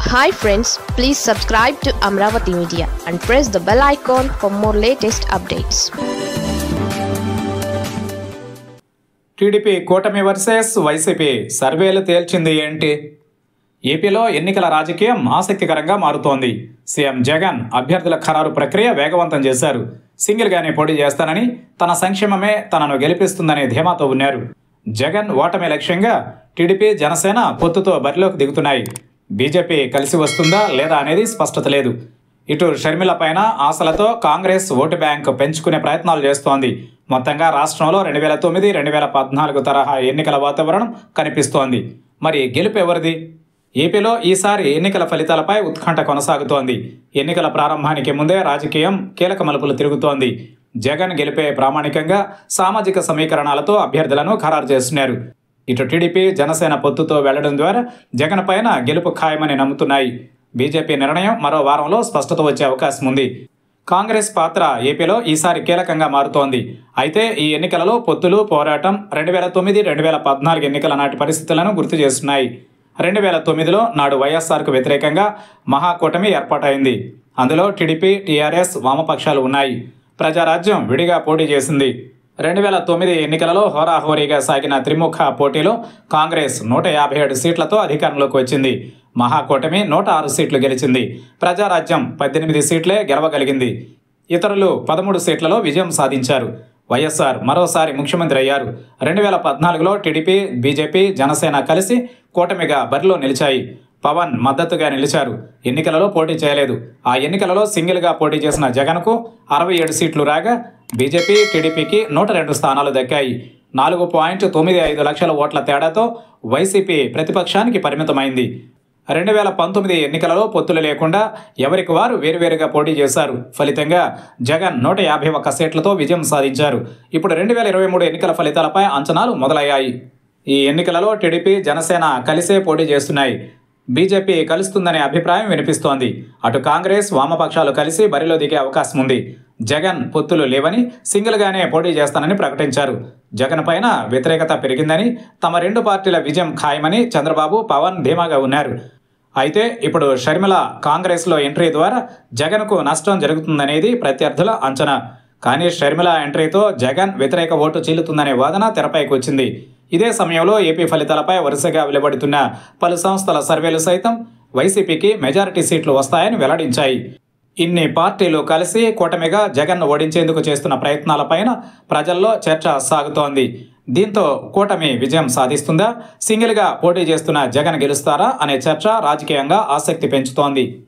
hi friends please subscribe to Amaravati media and press the bell icon for more latest updates TDP కూటమి versus YCP సర్వేలు తేల్చింది ఏంటి ఏపీలో ఎన్నికల రాజకీయం ఆసక్తికరంగా మారుతోంది సీఎం జగన్ అభ్యర్థుల ఖరారు ప్రక్రియ వేగవంతం చేశారు సింగిల్గానే పోటీ చేస్తానని తన సంక్షేమమే తనను గెలిపిస్తుందనే ధీమాతో ఉన్నారు జగన్ ఓటమి లక్ష్యంగా టీడీపీ జనసేన పొత్తుతో బరిలోకి దిగుతున్నాయి బీజేపీ కలిసి వస్తుందా లేదా అనేది స్పష్టత లేదు ఇటు షర్మిల పైన ఆశలతో కాంగ్రెస్ ఓటు బ్యాంక్ పెంచుకునే ప్రయత్నాలు చేస్తోంది మొత్తంగా రాష్ట్రంలో రెండు వేల తొమ్మిది రెండు వేల పద్నాలుగు తరహా ఎన్నికల వాతావరణం కనిపిస్తోంది మరి గెలుపు ఎవరిది ఏపీలో ఈసారి ఎన్నికల ఫలితాలపై ఉత్కంఠ కొనసాగుతోంది ఎన్నికల ప్రారంభానికి ముందే రాజకీయం కీలక మలుపులు తిరుగుతోంది జగన్ గెలిపే ప్రామాణికంగా సామాజిక సమీకరణాలతో అభ్యర్థులను ఖరారు చేస్తున్నారు ఇటు టీడీపీ జనసేన పొత్తుతో వెళ్లడం ద్వారా జగన్ పైన గెలుపు ఖాయమని నమ్ముతున్నాయి బీజేపీ నిర్ణయం మరో వారంలో స్పష్టత వచ్చే అవకాశం ఉంది కాంగ్రెస్ పాత్ర ఏపీలో ఈసారి కీలకంగా మారుతోంది అయితే ఈ ఎన్నికలలో పొత్తులు పోరాటం రెండు వేల తొమ్మిది రెండు వేల పద్నాలుగు ఎన్నికల నాటి పరిస్థితులను గుర్తు చేస్తున్నాయి రెండు వేల తొమ్మిదిలో నాడు వైఎస్ఆర్కు వ్యతిరేకంగా మహాకూటమి ఏర్పాటైంది అందులో టీడీపీ టీఆర్ఎస్ వామపక్షాలు ఉన్నాయి ప్రజారాజ్యం విడిగా పోటీ చేసింది రెండు వేల తొమ్మిది ఎన్నికలలో హోరాహోరీగా సాగిన త్రిముఖ పోటీలో కాంగ్రెస్ నూట యాభై ఏడు సీట్లతో అధికారంలోకి వచ్చింది మహాకూటమి నూట ఆరు సీట్లు గెలిచింది ప్రజారాజ్యం పద్దెనిమిది సీట్లే గెలవగలిగింది ఇతరులు పదమూడు సీట్లలో విజయం సాధించారు వైఎస్ఆర్ మరోసారి ముఖ్యమంత్రి అయ్యారు రెండు వేల పద్నాలుగులో టీడీపీ బీజేపీ జనసేన కలిసి కూటమిగా బరిలో నిలిచాయి పవన్ మద్దతుగా నిలిచారు ఎన్నికలలో పోటీ చేయలేదు ఆ ఎన్నికలలో సింగిల్గా పోటీ చేసిన జగన్కు అరవై ఏడు సీట్లు రాగా బీజేపీ టీడీపీకి నూట రెండు స్థానాలు దక్కాయి నాలుగు పాయింట్ తొమ్మిది ఐదు లక్షల ఓట్ల తేడాతో వైసీపీ ప్రతిపక్షానికి పరిమితమైంది రెండు వేల పంతొమ్మిది ఎన్నికలలో పొత్తులు లేకుండా ఎవరికి వారు వేరువేరుగా పోటీ చేశారు ఫలితంగా జగన్ నూట యాభై ఒక్క సీట్లతో విజయం సాధించారు ఇప్పుడు రెండు వేల ఇరవై మూడు ఎన్నికల ఫలితాలపై అంచనాలు మొదలయ్యాయి ఈ ఎన్నికలలో టీడీపీ జనసేన కలిసే పోటీ చేస్తున్నాయి బీజేపీ కలుస్తుందనే అభిప్రాయం వినిపిస్తోంది అటు కాంగ్రెస్ వామపక్షాలు కలిసి బరిలో దిగే అవకాశం ఉంది జగన్ పొత్తులు లేవని సింగిల్గానే పోటీ చేస్తానని ప్రకటించారు జగన్ పైన వ్యతిరేకత పెరిగిందని తమ రెండు పార్టీల విజయం ఖాయమని చంద్రబాబు పవన్ ధీమాగా ఉన్నారు అయితే ఇప్పుడు షర్మిల కాంగ్రెస్లో ఎంట్రీ ద్వారా జగన్కు నష్టం జరుగుతుందనేది ప్రత్యర్థుల అంచనా కానీ షర్మిల ఎంట్రీతో జగన్ వ్యతిరేక ఓటు చీలుతుందనే వాదన తెరపైకి వచ్చింది ఇదే సమయంలో ఏపీ ఫలితాలపై వరుసగా వెలువడుతున్న పలు సంస్థల సర్వేలు సైతం వైసీపీకి మెజారిటీ సీట్లు వస్తాయని వెల్లడించాయి ఇన్ని పార్టీలు కలిసి కూటమిగా జగన్ ఓడించేందుకు చేస్తున్న ప్రయత్నాలపైన ప్రజల్లో చర్చ సాగుతోంది దీంతో కూటమి విజయం సాధిస్తుందా సింగిల్గా పోటీ చేస్తున్న జగన్ గెలుస్తారా అనే చర్చ రాజకీయంగా ఆసక్తి పెంచుతోంది